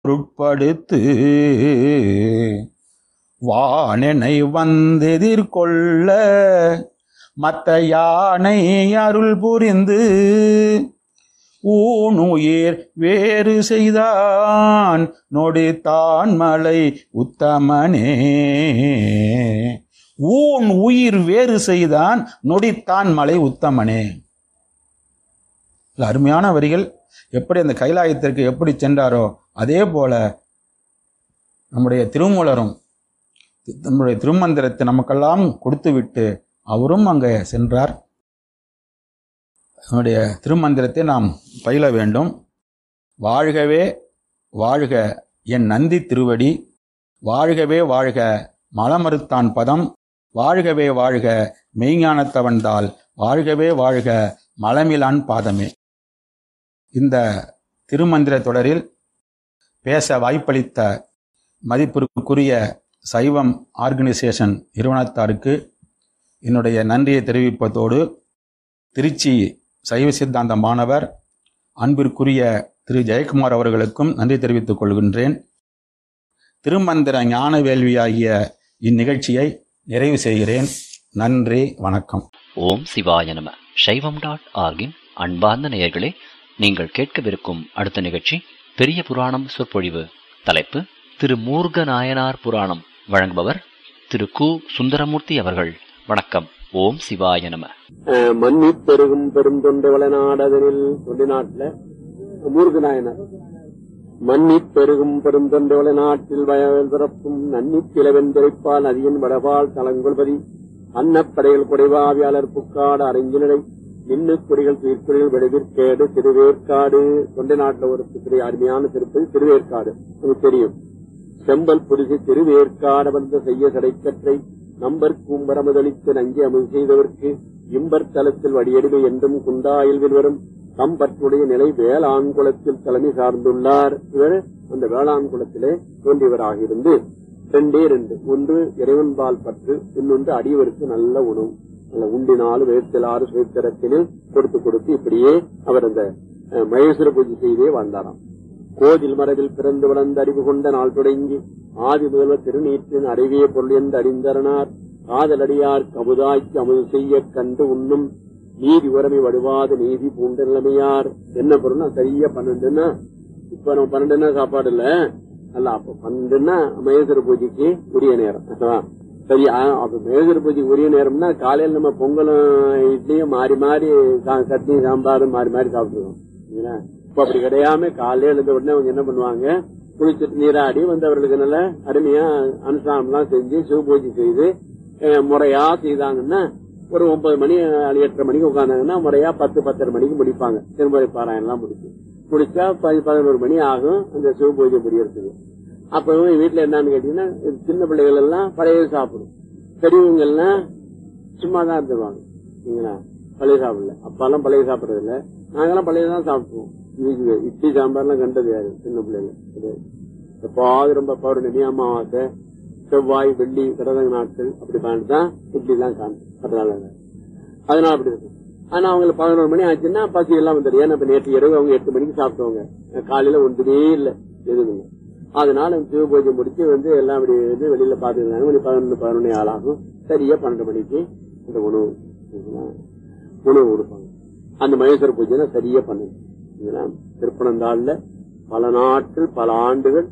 பொருட்படுத்து வானெனை வந்தெதிர்கொள்ள மத்த யானை அருள் புரிந்து ஊனுயிர் வேறு செய்தான் நொடித்தான் மலை உத்தமனே ஊன் உயிர் வேறு செய்தான் நொடித்தான் மலை உத்தமனே இல்ல, அருமையான வரிகள் எப்படி அந்த கைலாயத்திற்கு எப்படி சென்றாரோ அதே போல நம்முடைய திருமூலரும் நம்முடைய திருமந்திரத்தை நமக்கெல்லாம் கொடுத்துவிட்டு அவரும் அங்கே சென்றார் நம்முடைய திருமந்திரத்தை நாம் பயில வேண்டும் வாழ்கவே வாழ்க என் நந்தி திருவடி வாழ்கவே வாழ்க மலமறுத்தான் பதம் வாழ்கவே வாழ்க மெய்ஞானத்தவன்தால் வாழ்கவே வாழ்க மலமிலான் பாதமே இந்த திருமந்திர தொடரில் பேச வாய்ப்பளித்த மதிப்பிற்குரிய சைவம் ஆர்கனைசேஷன் நிறுவனத்தாருக்கு என்னுடைய நன்றியை தெரிவிப்பதோடு திருச்சி சைவ சித்தாந்த மாணவர் அன்பிற்குரிய திரு ஜெயக்குமார் அவர்களுக்கும் நன்றி தெரிவித்துக் கொள்கின்றேன் திருமந்திர ஞான வேள்வியாகிய இந்நிகழ்ச்சியை நிறைவு செய்கிறேன் நன்றி வணக்கம் ஓம் சிவாய நம சைவம் டாட் ஆர்கின் அன்பார்ந்த நேயர்களே நீங்கள் கேட்கவிருக்கும் அடுத்த நிகழ்ச்சி பெரிய புராணம் சொற்பொழிவு தலைப்பு திரு மூர்க நாயனார் புராணம் வழங்குபவர் திரு கு சுந்தரமூர்த்தி அவர்கள் வணக்கம் ஓம் சிவாய நம அஹ் மன்னிப் பெருகும் பெருந்தொண்டை வளநாடதனில் தொண்டை நாட்டுல மூர்கு நாயனார் மன்னிப் பெருகும் பெருந்தொண்டை வளநாட்டில் வயல் பிறப்பும் நன்னிப் கிளவெந்திரைப்பால் நதியின் வடபால் தலங்கொள்பதி அன்னப்படைகள் குடைவாவியாளர் புக்காடு அரங்கினடை மின்னு கொடிகள் தீர்க்குடிகள் விளைவிற்கேடு திருவேற்காடு தொண்டை நாட்டுல ஒரு திரு அருமையான திருப்பதி திருவேற்காடு உங்களுக்கு தெரியும் செம்பல் புரிசு திருவேற்காடு வந்த செய்ய சடைக்கற்றை நம்பர் கூம்பரமுதளித்து நஞ்சை அமுது செய்தவர்க்கு இம்பர் தலத்தில் வடியடிமை என்றும் குண்டாயில் வரும் கம்பற்றுடைய நிலை வேளாண் குலத்தில் தலைமை சார்ந்துள்ளார் இவர் அந்த வேளாண் குலத்திலே தோன்றியவராக இருந்து ரெண்டே ரெண்டு ஒன்று இறைவன்பால் பற்று இன்னொன்று அடியவருக்கு நல்ல உணவு நல்ல உண்டினாலும் வேத்திலாறு சுயத்திரத்தினில் கொடுத்து கொடுத்து இப்படியே அவர் அந்த அஹ், மகேஸ்வர பூஜை செய்தே வாழ்ந்தாராம் கோதில் மரபில் பிறந்து வளர்ந்து அறிவு கொண்ட நாள் தொடங்கி ஆதி முதல்வர் திருநீற்றின் அறிவே பொருள் என்று அறிந்தரனார் காதலடியார் கமுதாய்க்கு அமுது செய்ய கண்டு உண்ணும் நீதி உரமை வடுவாத நீதி பூண்ட நிலைமையார் என்ன பொருள்னா சரியா பன்னெண்டுன்னா இப்ப நம்ம பன்னெண்டுன்னா சாப்பாடு இல்ல அல்ல அப்ப பன்னெண்டுன்னா மகேஸ்வர பூஜைக்கு உரிய நேரம் ஆ, சரி ஆ, அப்ப மகேஸ்வர பூஜைக்கு உரிய நேரம்னா காலையில நம்ம பொங்கலும் இட்லியும் மாறி மாறி சா- சட்னி சாம்பாரும் மாறி மாறி சாப்பிட்டுருக்கோம் சரிங்களா? இப்ப அப்படி கிடையாம காலையில எழுந்த உடனே அவங்க என்ன பண்ணுவாங்க குளிச்சுட்டு நீராடி வந்தவர்களுக்கு நல்ல அருமையா அனுஷ்டானம் எல்லாம் செஞ்சு சிவபூஜை செய்து அஹ், முறையா செய்தாங்கன்னா ஒரு ஒன்பது மணி அல்லது எட்டரை மணிக்கு உட்காந்தாங்கன்னா முறையா பத்து பத்தரை மணிக்கு முடிப்பாங்க திருமுறை பாராயணம் எல்லாம் முடிச்சு முடிச்சா பதி- பதினோரு மணி ஆகும் அந்த சிவபூஜை முடியறதுக்கு அப்ப இவங்க வீட்டுல என்னன்னு கேட்டீங்கன்னா இந்த சின்ன பிள்ளைகள் எல்லாம் பழைய சாப்பிடும் பெரியவங்க எல்லாம் சும்மா தான் இருந்துருவாங்க சரிங்களா பழைய சாப்பிடல அப்பெல்லாம் பழைய சாப்பிடறது இல்ல நாங்கெல்லாம் பழைய தான் சாப்பிடுவோம் இன்னைக்கு இட்லி சாம்பார்லாம் கண்டது யாரு சின்ன பிள்ளைங்க கிடையாது. எப்பாவது ரொம்ப பௌர்ணமி அமாவாசை செவ்வாய் வெள்ளி கடக நாட்கள் அப்படி பார்த்து தான் இட்லி எல்லாம் காணும் அதனால அதனால அப்படி இருக்கும் ஆனா அவங்களுக்கு பதினோரு மணி ஆச்சுன்னா பசி எல்லாம் வந்துடும் ஏன்னா இப்ப நேற்று இரவு அவங்க எட்டு மணிக்கு சாப்பிட்டவங்க காலையில ஒன்றுமே இல்லை எதுவும் அதனால சிவ பூஜை முடிச்சு வந்து எல்லாம் அப்படி வந்து வெளியில பாத்துருந்தாங்க மணி பதினொன்று பதினொன்னு ஆளாகும் சரியா பன்னெண்டு மணிக்கு இந்த உணவு சரிங்களா? உணவு கொடுப்பாங்க அந்த மகேஸ்வர பூஜை சரியா பண்ணுங்க சரிங்களா? திருப்பனந்தாள்ல பல நாட்கள் பல ஆண்டுகள்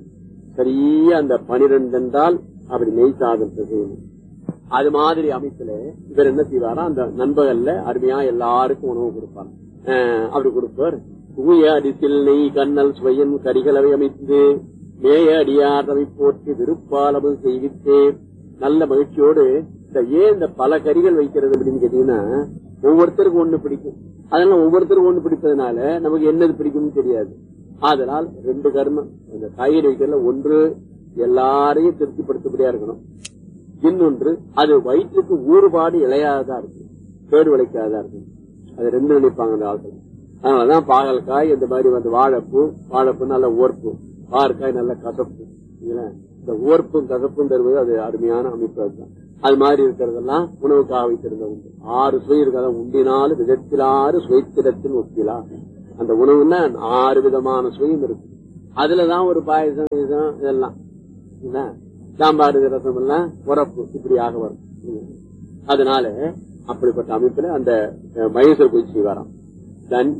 சரியா அந்த பனிரெண்டு என்றால் அப்படி நெய் சாதம் செய்யணும் அது மாதிரி அமைப்புல இவர் என்ன செய்வாரா அந்த நண்பகல்ல அருமையா எல்லாருக்கும் உணவு கொடுப்பார் அஹ் அப்படி கொடுப்பார் தூய அடித்தில் நெய் கண்ணல் சுவையன் கரிகளவை அமைத்து மேய அடியாரவை போற்றி விருப்பாளவு செய்வித்தே நல்ல மகிழ்ச்சியோடு இந்த ஏன் இந்த பல கறிகள் வைக்கிறது அப்படின்னு கேட்டீங்கன்னா ஒவ்வொருத்தருக்கும் ஒண்ணு பிடிக்கும் அதனால ஒவ்வொருத்தருக்கும் ஒண்ணு பிடிப்பதனால நமக்கு என்னது பிடிக்கும்னு தெரியாது அதனால் ரெண்டு கர்மம் இந்த காய்கறி வைக்கிறதுல ஒன்று எல்லாரையும் திருப்திப்படுத்தபடியா இருக்கணும் இன்னொன்று அது வயிற்றுக்கு ஊறுபாடு இழையாததா இருக்கு கேடு விளைக்காததா இருக்கு அது ரெண்டு நினைப்பாங்க அந்த ஆட்கள் அதனாலதான் பாகல்காய் இந்த மாதிரி வந்து வாழைப்பூ வாழைப்பூ நல்ல ஓர்ப்பு பாற்காய் நல்ல கசப்பு இல்லைங்களா? இந்த ஓர்ப்பும் கசப்பும் தருவது அது அருமையான அமைப்பு அதுதான் அது மாதிரி இருக்கிறதெல்லாம் உணவுக்காக வைத்திருந்த உண்டு ஆறு சுவை இருக்கிறத உண்டினாலும் விதத்திலாறு சுவைத்திடத்தில் ஒப்பிலா அந்த உணவுன்னா ஆறு விதமான சுவையும் இருக்கு அதுலதான் ஒரு பாயசம் இதம் இதெல்லாம் என்ன? சாம்பார் ரசம் எல்லாம் உரப்பு இப்படியாக வரும் ம். அதனால அப்படிப்பட்ட அமைப்புல அந்த அஹ், மகேஸ்வர பூஜை செய்வாராம் தன்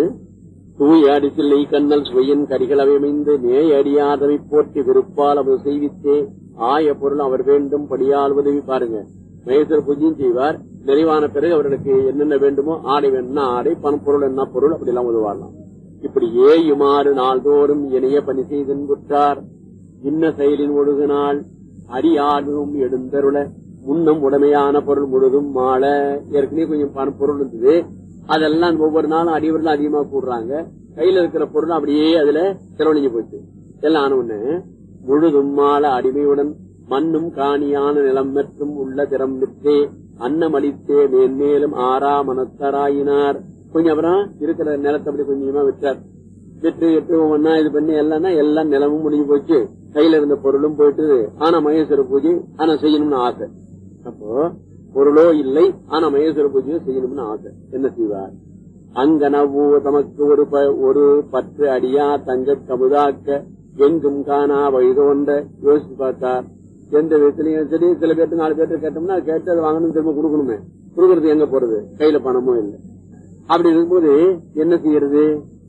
தூய் அடிசில்லை கண்ணல் சுவையின் கரிகள் அமைந்து நேய் அடியாதவை போற்றி விருப்பால் அவர் செய்வித்தே ஆய பொருள் அவர் வேண்டும் படியால் உதவி பாருங்க மகேஸ்வர பூஜையும் செய்வார் நிறைவான பிறகு அவர்களுக்கு என்னென்ன வேண்டுமோ ஆடை வேணும்னா ஆடை பணம் பொருள் என்ன பொருள் அப்படி எல்லாம் உதவாடலாம் இப்படி ஏயுமாறு நாள்தோறும் இணைய பணி செய்தென்புற்றார் இன்ன செயலின் ஒழுகுநாள் அடியாடும் எடுந்தருள முன்னம் உடமையான பொருள் முழுதும் மாள ஏற்கனவே கொஞ்சம் பணம் பொருள் இருந்தது அதெல்லாம் ஒவ்வொரு நாளும் அடிவரில் அதிகமா கூடுறாங்க கையில இருக்கிற பொருள் அப்படியே அதுல செலவழிஞ்சு போச்சு எல்லாம் ஆன உடனே முழுதும் மாள அடிமையுடன் மண்ணும் காணியான நிலம் மற்றும் உள்ள திறம் விற்றே அன்னமளித்தே மேன்மேலும் ஆறா மனத்தராயினார் கொஞ்சம் அப்புறம் இருக்கிற நிலத்தை அப்படி கொஞ்சமா விற்றார் விற்று விட்டு ஒவ்வொன்னா இது பண்ணி எல்லாம் எல்லாம் நிலமும் முடிஞ்சு போச்சு கையில இருந்த பொருளும் போயிட்டு ஆனா மகேஸ்வர பூஜை ஆனா செய்யணும்னு ஆசை அப்போ பொருளோ இல்லை ஆனா மகேஸ்வர பூஜையோ செய்யணும்னு ஆசை என்ன செய்வார் அங்கனவோ தமக்கு ஒரு ப- ஒரு பற்று அடியா தங்க கமுதாக்க எங்கும் காணா வழிதோன்ற யோசிச்சு பார்த்தார் எந்த விதத்திலையும் சரி சில பேர்த்து நாலு பேர்த்து கேட்டோம்னா கேட்டு அதை வாங்கணும் திரும்ப கொடுக்கணுமே கொடுக்கறது எங்க போறது கையில பணமும் இல்லை அப்படி இருக்கும்போது என்ன செய்யறது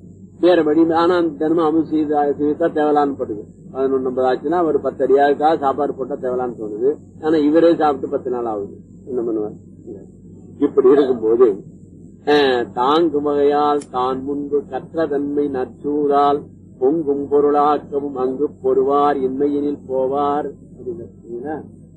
வேற வழி ஆனா தினமும் அமல் செய்து செய்தா தேவலான்னு படுது பதினொன்னு ஐம்பது ஆச்சுன்னா ஒரு பத்து அடியாருக்கா சாப்பாடு போட்டா தேவலான்னு தோணுது ஆனா இவரே சாப்பிட்டு பத்து நாள் ஆகுது என்ன பண்ணுவார் இப்படி இருக்கும்போது அஹ், தாங்கும் வகையால் தான் முன்பு கற்ற தன்மை நச்சூரால் பொங்கும் பொருளாக்கவும் அங்கு பொறுவார் இன்மையினில் போவார் அப்படின்னாரு. சரிங்களா?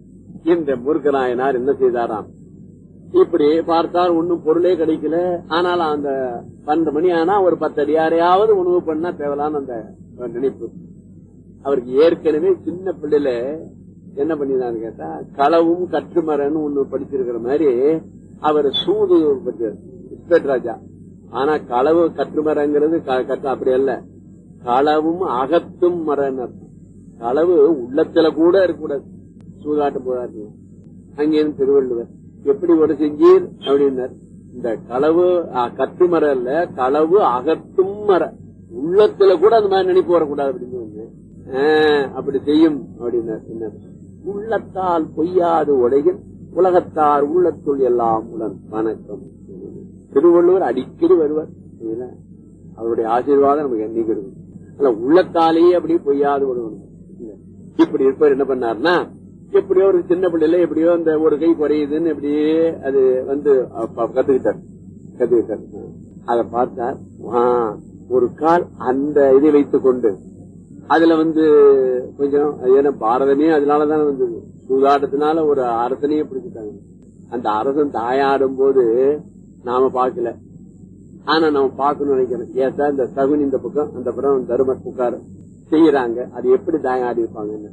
இந்த முருகநாயனார் என்ன செய்தாராம் இப்படி பார்த்தால் ஒண்ணும் பொருளே கிடைக்கல ஆனால் அந்த பன்னெண்டு மணி ஆனா ஒரு பத்து அடியாரையாவது உணவு பண்ணா தேவலான்னு அந்த நினைப்பு அவருக்கு ஏற்கனவே சின்ன பிள்ளையில என்ன பண்ணினான்னு கேட்டா களவும் கற்றுமரன்னு ஒண்ணு படிச்சிருக்கிற மாதிரி அவர் சூது பற்றியார் இஸ்பெட் ராஜா ஆனா களவு கற்றுமரங்கிறது க- கற்று அப்படி அல்ல களவும் அகத்தும் மரன்னு அர்த்தம். களவு உள்ளத்துல கூட இருக்கக்கூடாது சூதாட்டம் போதாட்டு அங்கேயும் திருவள்ளுவர் எப்படி ஒரு செஞ்சீர் அப்படின்னார் இந்த களவு அஹ், கட்டு மரம் இல்ல களவு அகத்தும் மர உள்ளத்துல கூட அந்த மாதிரி நினைப்பு வரக்கூடாது அப்படின்னு வந்து, "ஆஹ், அப்படி செய்யும் அப்படின்னார் என்ன உள்ளத்தால் பொய்யாது உலகில் உலகத்தார் உள்ளத்துள் எல்லாம் உடன் வணக்கம் திருவள்ளுவர் அடிக்கடி வருவார் சரிங்களா? அவருடைய ஆசீர்வாதம் நமக்கு என்னைக்கு இருக்கும் அதனால உள்ளத்தாலேயே அப்படி பொய்யாது விடணும் இப்படி இருப்பார் என்ன பண்ணாருன்னா எப்படியோ ஒரு சின்ன பிள்ளைல எப்படியோ அந்த ஒரு கை குறையுதுன்னு எப்படியே அது வந்து அப்ப கத்துக்கிட்டார் கத்துக்கிட்டார் அதை பார்த்தார் ஆ, ஒரு கால் அந்த இதை வைத்துக் கொண்டு அதுல வந்து கொஞ்சம் அது ஏன்னா பாரதமே அதனாலதான் வந்தது சூதாட்டத்தினால ஒரு அரசனையே பிடிச்சிட்டாங்க அந்த அரசன் தாயாடும் போது நாம பார்க்கல ஆனா நம்ம பார்க்கணும்னு நினைக்கிறோம் ஏசா இந்த சகுனி இந்த பக்கம் அந்த பக்கம் தருமர் புகார் செய்யறாங்க அது எப்படி தாயாடி இருப்பாங்கன்னு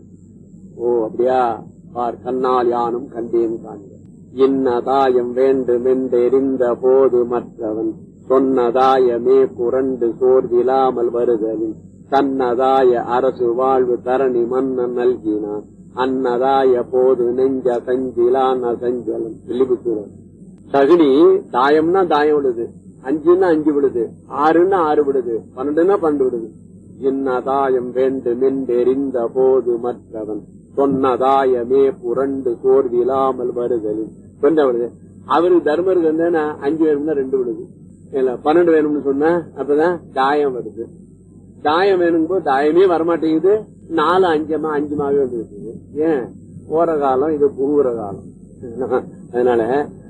ஓ அப்படியா பார் கண்ணால் யானும் கண்டேன் காண்க இன்னதாயம் வேண்டுமென்றெறிந்த போது மற்றவன் சொன்னதாயமே புரண்டு சோர்விலாமல் வருதலின் தன்னதாய அரசு வாழ்வு தரணி மன்னன் நல்கினான் அன்னதாய போது நெஞ்ச சஞ்சிலான் அசஞ்சலம் வில்லிபுத்தூரன் சகுனி தாயம்னா தாயம் விடுது அஞ்சுன்னா அஞ்சு விடுது ஆறுன்னா ஆறு விடுது பன்னெண்டுன்னா பன்னெண்டு விடுது இன்னதாயம் வேண்டுமென்றெறிந்த போது மற்றவன் சொன்னதாயமே புரண்டு சோர்விலாமல் வருதலின் கொண்ட விடுது அவருக்கு தர்மருக்கு வந்து நான் அஞ்சு வேணும்னா ரெண்டு விடுது இல்ல பன்னெண்டு வேணும்னு சொன்னா அப்பதான் தாயம் வருது தாயம் வேணும் போது தாயமே வரமாட்டேங்குது நாலு அஞ்சமா அஞ்சுமாவே வந்துருக்குது ஏன் போற காலம் இது புகுற காலம் அதனால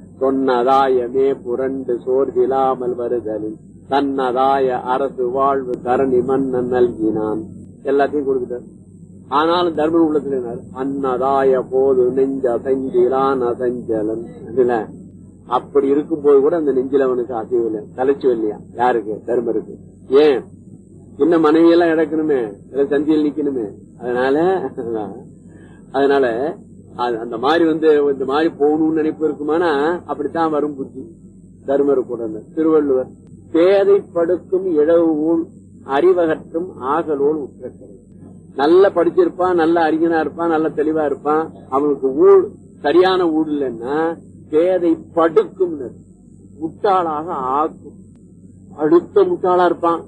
சொன்னதாயமே புரண்டு சோர்விலாமல் வருதலில் தன்னதாய அரசு வாழ்வு தரணி மன்னன் நல்கினான் எல்லாத்தையும் கொடுத்துட்டார் ஆனாலும் தர்மன் உள்ளத்துல இருந்தார். அன்னதாய போது நெஞ்ச அசஞ்சிலான் அசஞ்சலன் அதுல அப்படி இருக்கும் போது கூட அந்த நெஞ்சில அவனுக்கு அசைவில்லை தலைச்சு இல்லையா யாருக்கு தர்மருக்கு ஏன் இன்னும் மனைவி எல்லாம் இழக்கணுமே எல்லாம் சந்தியில் நிக்கணுமே அதனால அதனால அது- அந்த மாதிரி வந்து இந்த மாதிரி போகணும்னு நினைப்பு இருக்குமானா அப்படித்தான் வரும் புத்தி தர்மர் கூட இருந்தார். திருவள்ளுவர் பேதை படுக்கும் இழவு ஊழ் அறிவகற்றும் ஆகலோல் உற்றக்கரை நல்ல படிச்சிருப்பான் நல்ல அறிஞனா இருப்பான் நல்ல தெளிவா இருப்பான் அவனுக்கு ஊழ் சரியான ஊழ் இல்லைன்னா பேதை படுக்கும் முட்டாளாக ஆக்கும் அடுத்த முட்டாளா இருப்பான்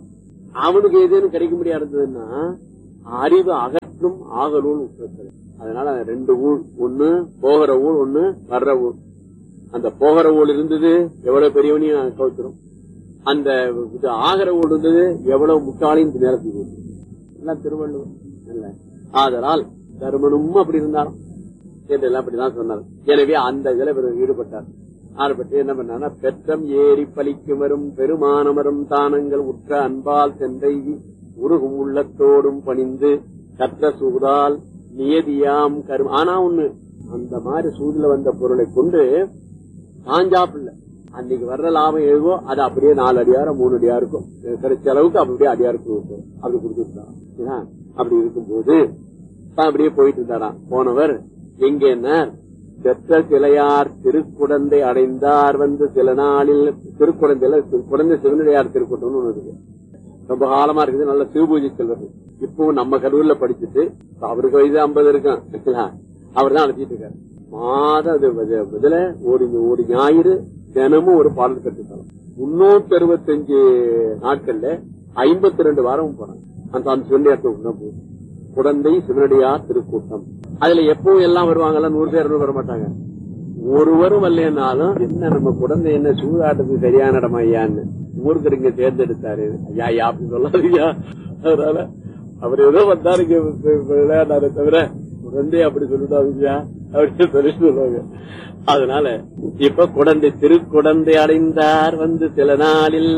அவனுக்கு ஏதேனும் கிடைக்க முடியாது இருந்ததுன்னா அறிவு அகற்றும் ஆகலூல் உட்கிறது அதனால ரெண்டு ஊழ் ஒண்ணு போகிற ஊழ் ஒண்ணு வர்ற ஊழ் அந்த போகிற ஊழ் இருந்தது எவ்வளவு பெரியவனையும் கவுத்துரும் அந்த இது ஆகிற ஊழ் இருந்தது எவ்வளவு முட்டாளையும் நேரத்துக்கு எல்லாம் திருவள்ளுவர் இல்ல ஆதலால் தருமனும் அப்படி இருந்தாலும் என்றெல்லாம் அப்படிதான் சொன்னார் எனவே அந்த இதுல இவர் ஈடுபட்டார் ஆடுபட்டு என்ன பண்ணார்னா பெற்றம் ஏறி பலிக்கும் வரும் பெருமானமரும் தானங்கள் உற்ற அன்பால் சென்றை உருகும் உள்ளத்தோடும் பணிந்து கற்ற சூதால் நியதியாம் கரும் ஆனா ஒண்ணு அந்த மாதிரி சூதுல வந்த பொருளை கொண்டு காஞ்சாப்பில்ல அன்னைக்கு வர்ற லாபம் எதுவோ அது அப்படியே நாலு அடியாரம் மூணு அடியாருக்கும் கிடைச்ச அளவுக்கு அப்படியே அடியாருக்கு கொடுப்போம். அப்படி கொடுத்துருந்தான் ஏன்னா, அப்படி இருக்கும்போது தான் அப்படியே போயிட்டு இருந்தாராம் போனவர் எங்க என்ன பெற்ற சிலையார் திருக்குடந்தை அடைந்தார் வந்து சில நாளில் திருக்குடந்தையில குழந்தை சிவனடியார் திருக்கூட்டம்னு ஒண்ணு இருக்கு ரொம்ப காலமா இருக்குது நல்ல சிவபூஜை செல்வர் இப்பவும் நம்ம கல்லூரில படிச்சுட்டு அவருக்கு வயசு ஐம்பது இருக்கும் அவர் தான் நடத்திட்டு இருக்காரு மாதம் அது இது- இதுல ஒரு ஒரு ஞாயிறு தினமும் ஒரு பாடல் கற்றுத்தரம் முன்னூத்தி அறுபத்தஞ்சு நாட்கள்ல ஐம்பத்தி ரெண்டு வாரமும் போறாங்க அந்த அந்த சிவனடியார் குழந்தை சிவனடியார் திருக்கூட்டம் அதுல எப்பவும் எல்லாம் வருவாங்கல்ல நூறு பேர் வர மாட்டாங்க ஒருவரும் வரலனாலும் என்ன நம்ம குழந்தை என்ன சூதாட்டத்துக்கு சரியான இடம் ஐயான்னு ஊருக்கு இங்க தேர்ந்தெடுத்தாரு ஐயா ஐயா அப்படின்னு சொல்லாதீங்க அதனால அவர் ஏதோ வந்தாரு இங்க வி- விளையாடாரு தவிர குழந்தை அப்படி சொல்லிட்டாருங்க அப்படின்னு சொல்லி சொல்லுவாங்க அதனால இப்ப குழந்தை திருக்குழந்தை அடைந்தார் வந்து சில நாளில்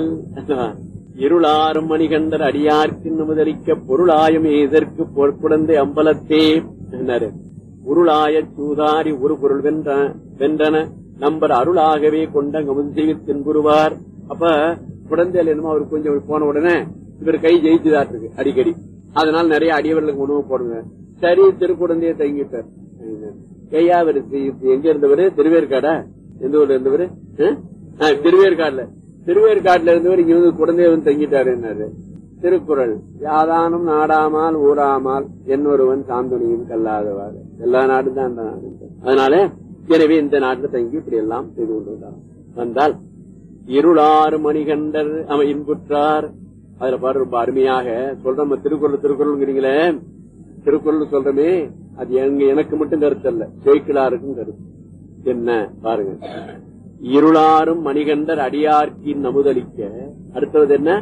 இருளாரும் மணிகண்டர் அடியார்க்கு நுமுதலிக்க பொருளாயம் எதற்கு பொற்குழந்தை அம்பலத்தே என்னாரு உருளாய சூதாரி ஒரு பொருள் வென்ற வென்றன நம்பர் அருளாகவே கொண்ட கமுந்தி தின்புருவார் அப்ப குழந்தையில என்னமோ அவர் கொஞ்சம் போன உடனே இவர் கை ஜெயிச்சுதாட்டு அடிக்கடி அதனால நிறைய அடியவர்களுக்கு உணவு போடுங்க சரி திருக்குழந்தைய தங்கிட்டார் ஐயா இவர் எங்க இருந்தவரு திருவேற்காடா எந்த ஊர்ல இருந்தவரு ஆ? ஆ, திருவேற்காடுல திருவேற்காட்டுல இருந்தவர் இங்க வந்து குழந்தைய வந்து தங்கிட்டாருன்னாரு திருக்குறள் யாதானும் நாடாமால் ஊராமால் என்னொருவன் சாந்துணியும் கல்லாதவாறு எல்லா நாடும் தான் அந்த நாடு அதனால எனவே இந்த நாட்டுல தங்கி இப்படி எல்லாம் செய்து கொண்டு வந்தார் வந்தால் இருளாறு மணிகண்டர் அவன் இன்புற்றார் அதுல பாரு ரொம்ப அருமையாக சொல்ற நம்ம திருக்குறள் திருக்குறள்ங்கிறீங்களே திருக்குறள் சொல்றமே அது எங்க எனக்கு மட்டும் கருத்து அல்ல சேக்கிலாருக்கும் கருத்து என்ன பாருங்க இருளாரும் மணிகண்டர் அடியார்க்கின் நமுதலிக்க அடுத்தது என்ன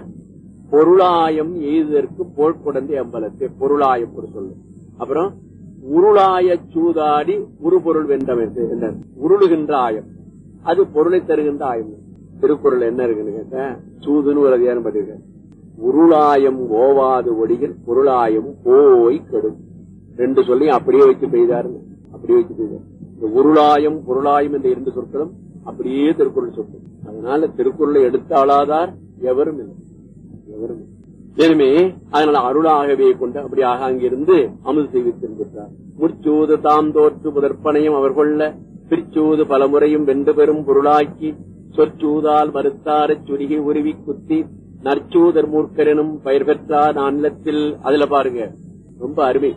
பொருளாயம் எய்ததற்கு போர்க்குடந்தை அம்பலத்தை பொருளாயம் ஒரு சொல்லு அப்புறம் உருளாய சூதாடி உருபொருள் வென்றவன் என்ன உருளுகின்ற ஆயம் அது பொருளை தருகின்ற ஆயம் திருக்குறள் என்ன இருக்குன்னு கேட்ட சூதுன்னு ஒரு அதிகாரம் பண்ணிருக்க உருளாயம் ஓவாது ஒடிகள் பொருளாயம் போய் கெடும் ரெண்டு சொல்லியும் அப்படியே வச்சு பெய்தாருங்க அப்படியே வச்சு பெய்தார் இந்த உருளாயம் பொருளாயம் என்ற இரண்டு சொற்களும் அப்படியே திருக்குறள் சொற்கள் அதனால திருக்குறளை எடுத்து ஆளாதார் எவரும் இல்லை எவரும் இல்லை. எனவே அதனால அருளாகவே கொண்டு அப்படியாக அங்கிருந்து அமுது செய்வித்திருந்தார் முற்சூது தாம் தோற்று முதற்பனையும் அவர் கொள்ள பிற்சூது பலமுறையும் வென்று பெறும் பொருளாக்கி சொற்சூதால் மறுத்தாரச் சுருகி உருவி குத்தி நற்சூதர் மூர்க்கரெனும் பயிர் பெற்றார் நானிலத்தில் அதுல பாருங்க ரொம்ப அருமை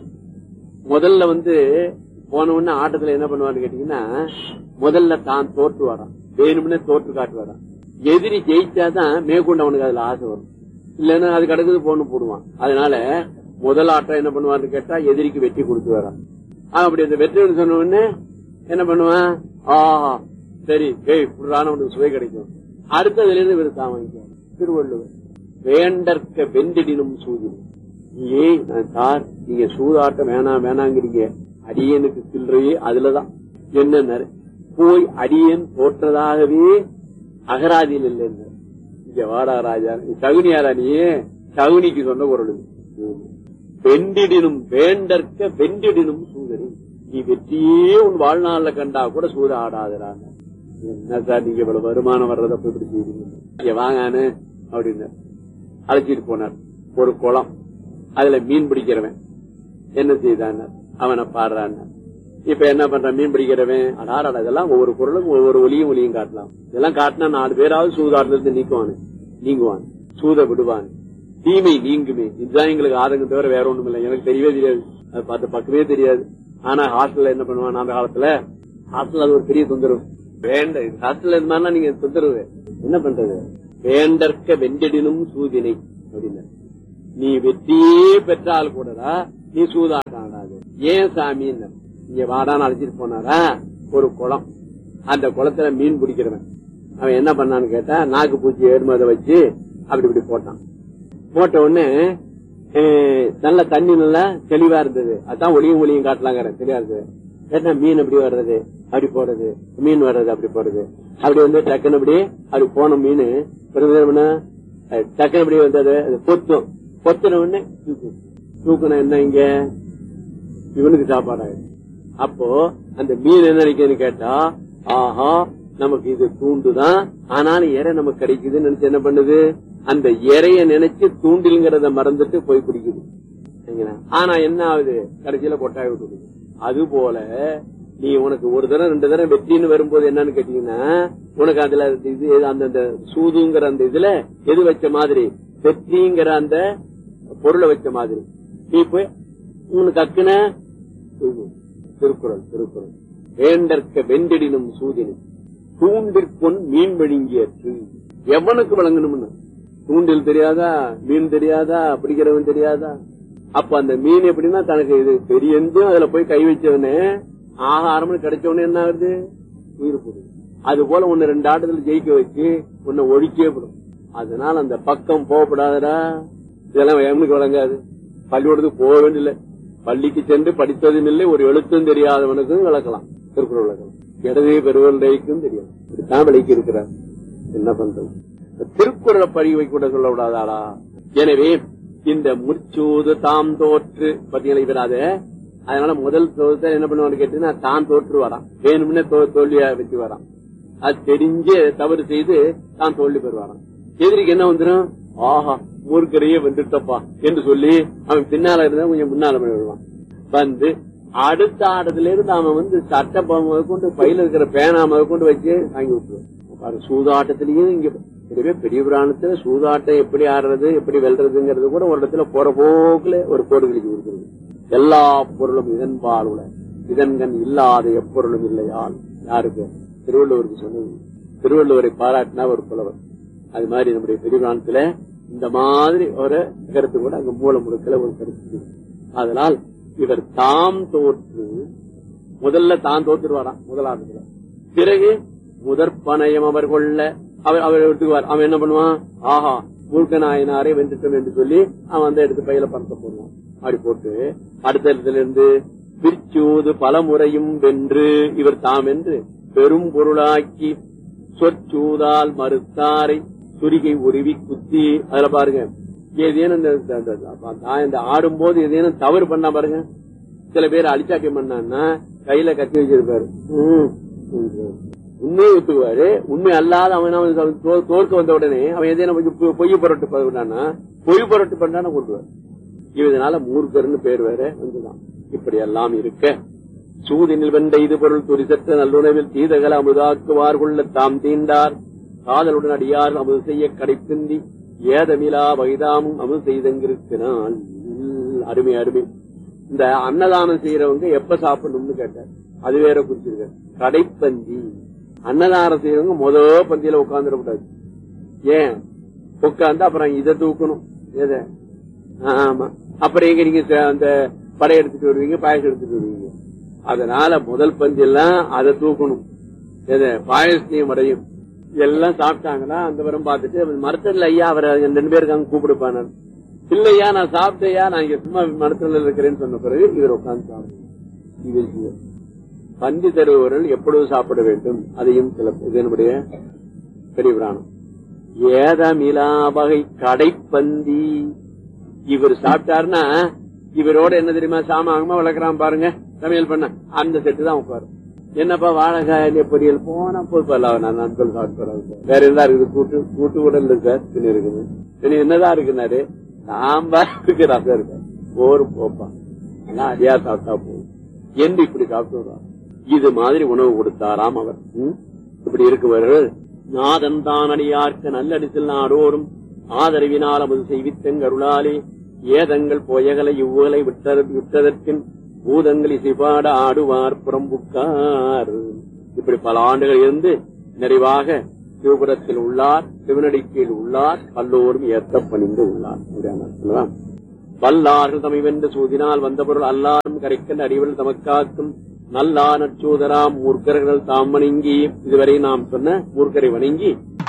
முதல்ல வந்து போன உடனே ஆட்டத்துல என்ன பண்ணுவான்னு கேட்டீங்கன்னா முதல்ல தான் தோற்று வரான் வேணும்னே தோற்று காட்டு வரான் எதிரி ஜெயிச்சாதான் மேற்கொண்டு அவனுக்கு அதுல ஆசை வரும் இல்லைன்னா அது கிடக்குது போன்னு போடுவான் அதனால முதல் ஆட்டம் என்ன பண்ணுவான்னு கேட்டா எதிரிக்கு வெற்றி கொடுத்து வரான் அவன் அப்படி அந்த வெற்றின்னு சொன்ன உடனே என்ன பண்ணுவான் ஆஹா சரி ஏய் புறான உனக்கு சுவை கிடைக்கும் அடுத்ததுல இருந்து இவர் தான் வாங்கிக்குவார் திருவள்ளுவர் வேண்டற்க வெண்டிடினும் சூதினும் ஏய் நான் சார் நீங்க சூதாட்டம் வேணாம் வேணாங்கிறீங்க அடியனுக்கு சில்லறையே அதுலதான் என்னன்னாரு போய் அடியன் தோற்றதாகவே அகராதியில் இல்லைன்னு இங்க வாடா ராஜா நீ தகுனியாரா நீ தகுனிக்கு சொன்ன குரல் இது. வெண்டிடினும் வேண்டற்க வெண்டிடினும் சூதரி நீ வெற்றியே உன் வாழ்நாள்ல கண்டா கூட சூத ஆடாதரான்னு என்ன சார் நீங்க இவ்வளவு வருமானம் வர்றத போய் இப்படி செய்றீங்க இங்க வாங்கானு அப்படின்னு அழைச்சிட்டு போனார் ஒரு குளம் அதுல மீன் பிடிக்கிறவன் என்ன செய்தான் அவனை பாடுறான் இப்ப என்ன பண்றான் மீன் பிடிக்கிறவன் அடாரா இதெல்லாம் ஒவ்வொரு குரலுக்கும் ஒவ்வொரு ஒலியும் ஒலியும் காட்டலாம் இதெல்லாம் காட்டினா நாலு பேராவது சூதாடுல இருந்து நீக்குவானு நீங்குவான் சூத விடுவான் தீமை நீங்குமே இதுதான் எங்களுக்கு ஆதங்கம் தவிர வேற ஒண்ணும் இல்லை எனக்கு தெரியவே தெரியாது அது பார்த்த பக்கமே தெரியாது ஆனா ஹாஸ்டல்ல என்ன பண்ணுவான் அந்த காலத்துல ஹாஸ்டல் அது ஒரு பெரிய தொந்தரவு வேண்ட ஹாஸ்டல்ல இருந்தா நீங்க தொந்தரவு என்ன பண்றது வேண்டற்க வெண்டடினும் சூதினை அப்படின்னா நீ வெற்றியே பெற்றால் கூடடா நீ சூதாட்டம் ஆடாது ஏன் சாமி இங்க வாடான்னு அழைச்சிட்டு போனாரா ஒரு குளம் அந்த குளத்துல மீன் பிடிக்கிறவன் அவன் என்ன பண்ணான்னு கேட்டா நாக்கு பூச்சி ஏடுமதை வச்சு அப்படி இப்படி போட்டான் போட்ட உடனே அஹ், நல்ல தண்ணி நல்லா தெளிவா இருந்தது அதான் ஒளியும் ஒளியும் காட்டலாங்கிற தெளிவா இருந்தது கேட்டா மீன் அப்படி வர்றது அப்படி போடுறது மீன் வர்றது அப்படி போடுறது அப்படி வந்து டக்குன்னு அப்படி அப்படி போன மீன் பிறகு என்ன பண்ண? அஹ், டக்குன்னு அப்படி வந்தது அது பொத்தும் பொத்துன உடனே தூக்கும் தூக்குன என்ன இங்க இவனுக்கு சாப்பாடாயிடும் அப்போ அந்த மீன் என்ன நினைக்குதுன்னு கேட்டா ஆஹா நமக்கு இது தூண்டுதான் ஆனாலும் இறை நமக்கு கிடைக்குதுன்னு நினைச்சு என்ன பண்ணுது அந்த இறைய நினைச்சு தூண்டில்ங்கிறத மறந்துட்டு போய் பிடிக்குது சரிங்களா? ஆனா என்ன ஆகுது கடைசியில கொட்டாய் விட்டுடுது அது போல நீ உனக்கு ஒரு தடவை ரெண்டு தடவை வெற்றின்னு வரும்போது என்னன்னு கேட்டீங்கன்னா உனக்கு அதுல இது அந்த அந்த சூதுங்கிற அந்த இதுல எது வச்ச மாதிரி வெற்றிங்கிற அந்த பொருளை வச்ச மாதிரி நீ போய் உனக்கு அக்குன திருக்குறள் திருக்குறள் வேண்டற்க வெண்டிடினும் சூதினும் தூண்டிற்கொன் மீன் விழுங்கியற்று எவனுக்கு வழங்கணும்னு தூண்டில் தெரியாதா மீன் தெரியாதா பிடிக்கிறவன் தெரியாதா அப்ப அந்த மீன் எப்படின்னா தனக்கு இது பெரியந்தும் அதுல போய் கை வச்சவனே ஆகாரம்னு கிடைச்சவனே என்ன ஆகுது உயிர் போடுது அது போல ஒன்னு ரெண்டு ஆட்டத்துல ஜெயிக்க வச்சு உன்னை ஒழிக்கவே படும் அதனால அந்த பக்கம் போகப்படாதடா இதெல்லாம் எவனுக்கு வழங்காது பள்ளிக்கூடத்துக்கு போக வேண்டியதில்லை பள்ளிக்கு சென்று படித்ததும் இல்லை ஒரு எழுத்தும் தெரியாதவனுக்கும் விளக்கலாம் திருக்குறள் விளக்கலாம் இடதே பெருவல்டைக்கும் தெரியும் இப்படித்தான் விலைக்கு இருக்கிறார் என்ன பண்றது திருக்குறளை பழிவை கூட சொல்ல விடாதாடா எனவே இந்த முற்சூது தாம் தோற்று பாத்தீங்களா இவர் அத அதனால முதல் சோதத்தை என்ன பண்ணுவான்னு கேட்டீங்கன்னா தான் தோற்று வரான் வேணும்னே தோ- தோல்வியா வச்சு வரான் அது தெரிஞ்சு தவறு செய்து தான் தோல்வி பெறுவாராம் எதிரிக்கு என்ன வந்துடும் ஆஹா மூர்க்கரையே வென்றுட்டப்பா என்று சொல்லி அவன் பின்னால இருந்தா கொஞ்சம் முன்னால போய் வருவான் வந்து அடுத்த ஆட்டத்துல இருந்து அவன் வந்து சட்டை முத கொண்டு பையில இருக்கிற பேனா முத கொண்டு வச்சு வாங்கி விட்டுருவான் பாரு சூதாட்டத்திலயும் இங்க எனவே பெரிய புராணத்துல சூதாட்டம் எப்படி ஆடுறது எப்படி வெல்றதுங்கிறது கூட ஒரு இடத்துல போற போக்குல ஒரு கோடு கிழிச்சு கொடுக்குறது எல்லா பொருளும் இதன்பால் உள்ள இதன்கண் இல்லாத எப்பொருளும் இல்லையால் யாருக்கு திருவள்ளுவருக்கு சொன்னது திருவள்ளுவரை பாராட்டினா ஒரு புலவர் அது மாதிரி நம்முடைய பெரிய புராணத்துல இந்த மாதிரி ஒரு கருத்து கூட அங்க மூல முழுக்கல ஒரு கருத்து இருக்கு. அதனால் இவர் தாம் தோற்று முதல்ல தான் தோத்துருவாராம் முதலாட்டத்துல பிறகு முதற்பனையம் அவர் கொள்ள அவர் அவர் எடுத்துக்குவார் அவன் என்ன பண்ணுவான் ஆஹா மூர்க்க நாயனாரை வென்றுட்டோம் என்று சொல்லி அவன் அந்த எடுத்து பையில பணத்தை போடுவான் அப்படி போட்டு அடுத்த இடத்துல இருந்து பிரிச்சூது பல முறையும் வென்று இவர் தாம் என்று பெரும் பொருளாக்கி சொற்சூதால் மறுத்தாரை சுரிகை உருவி குத்தி அதுல பாருங்க ஏதேனும் இந்த- இந்த- இந்த- நான் இந்த ஆடும்போது ஏதேனும் தவறு பண்ணா பாருங்க சில பேர் அழிச்சாக்கியம் பண்ணான்னா கையில கத்தி வச்சிருப்பாரு ம், ம். உண்மையை ஒத்துக்குவாரு உண்மை அல்லாத அவன் அவன் அவன் தோ- தோற்க வந்த உடனே அவன் ஏதேனும் கொஞ்சம் பொ- பொய் புரட்டு பண்ணான்னா பொய் புரட்டு பண்ணான கொண்டுவார் இதனால மூர்க்கர்னு பேர் வேற வந்துதான் இப்படி எல்லாம் இருக்க சூதினில் வெண்ட இது பொருள் துரிசற்ற நல்லுணவில் தீதகல அமுதாக்குவார் கொள்ள தாம் தீண்டார் காதலுடன் அடியார் அமுது செய்ய கடைப்பிந்தி ஏதமிலா வகைதாமும் அமுது செய்தங்கிருக்கிறான் அருமை அருமை இந்த அன்னதானம் செய்யறவங்க எப்ப சாப்பிடணும்னு கேட்டார் அது வேற குறிச்சிருக்க கடைப்பந்தி அன்னதானம் செய்யறவங்க முத பந்தியில உட்கார்ந்துடக்கூடாது ஏன் உட்கார்ந்து அப்புறம் இதை தூக்கணும் எதை ஆமா அப்புறம் எங்க நீங்க ச- அந்த படை எடுத்துட்டு வருவீங்க பாயசம் எடுத்துட்டு வருவீங்க அதனால முதல் பஞ்செல்லாம் அதை தூக்கணும் எது பாயசத்தையும் அடையும் எல்லாம் சாப்பிட்டாங்கன்னா அந்த வரம் பார்த்துட்டு மரத்துல ஐயா அவரை ரெண்டு பேர் இருக்காங்க கூப்பிடுப்பானார் இல்லையா நான் சாப்பிட்டையா நான் இங்க சும்மா மரத்துல இருக்கிறேன்னு சொன்ன பிறகு இவர் உட்கார்ந்து சாப்பிடுவோம் இது விஷயம். பந்தி தருபவர்கள் எப்பொழுது சாப்பிட வேண்டும் அதையும் சில இதனுடைய பெரிய புராணம் ஏதமிலா வகை கடைப்பந்தி இவர் சாப்பிட்டாருன்னா இவரோட என்ன தெரியுமா சாமாகமா வளர்க்கறான் பாருங்க சமையல் பண்ண அந்த செட்டு தான் உட்காரு என்னப்பா வாழைக்காய் பொரியல் போனா போய் பரவாயில்ல நான் நண்பர்கள் சாப்பிட்டு வேற என்ன இருக்குது கூட்டு கூட்டு கூட இல்லை சார் திணி இருக்குது திணி என்னதான் இருக்குனாரு சாம்பார் இருக்கு ரசம் இருக்கு ஒரு போப்பா எல்லாம் அடியா சாப்பிட்டா போதும் என்று இப்படி சாப்பிட்டு வருவார். இது மாதிரி உணவு கொடுத்தாராம் அவர் ம்? இப்படி இருக்குவர்கள் நாதன் தான் அடியார்க்கு நல்லடிசில் நாடோறும் ஆதரவினால் அமது செய்வித்தங்கருளாலே ஏதங்கள் போயகலை இவ்வுகளை விட்டத விட்டதற்கின் பூதங்கள் இசைபாட ஆடுவார் புறம்புக்கார் இப்படி பல ஆண்டுகள் இருந்து நிறைவாக சிவபுரத்தில் உள்ளார் சிவனடிக்கையில் உள்ளார் பல்லோரும் ஏத்த பணிந்து உள்ளார் அப்படியான சொல்லலாம் வல்லார்கள் தமை வென்று சூதினால் வந்த பொருள் அல்லாரும் கரைக்கல் அடிவள் தமக்காக்கும் நல்லா நச்சூதராம் மூர்க்கர்கள் தாம் வணங்கி இதுவரை நாம் சொன்ன மூர்க்கரை வணங்கி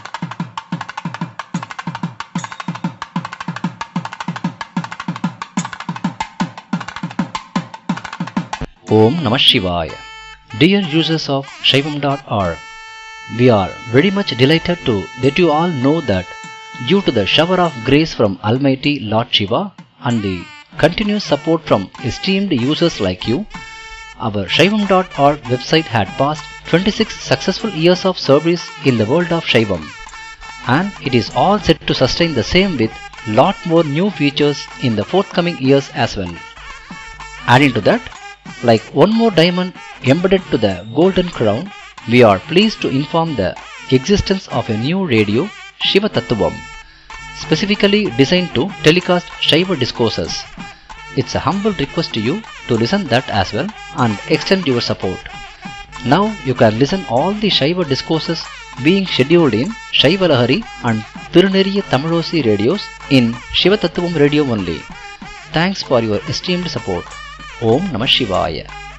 Om Namah Shivaya. Dear users of Shaivam.org, we are very much delighted to let you all know that due to the shower of grace from Almighty Lord Shiva and the continuous support from esteemed users like you, our Shaivam.org website had passed 26 successful years of service in the world of Shaivam and it is all set to sustain the same with lot more new features in the forthcoming years as well. Adding to that, like one more diamond embedded to the golden crown, we are pleased to inform the existence of a new radio, Shiva Tattvam, specifically designed to telecast Shiva discourses. It's a humble request to you to listen that as well and extend your support. Now you can listen all the Shiva discourses being scheduled in Shiva Lahari and Tiruneriya Tamilosi radios in Shiva Tattvam radio only. Thanks for your esteemed support. Om Namah Shivaya.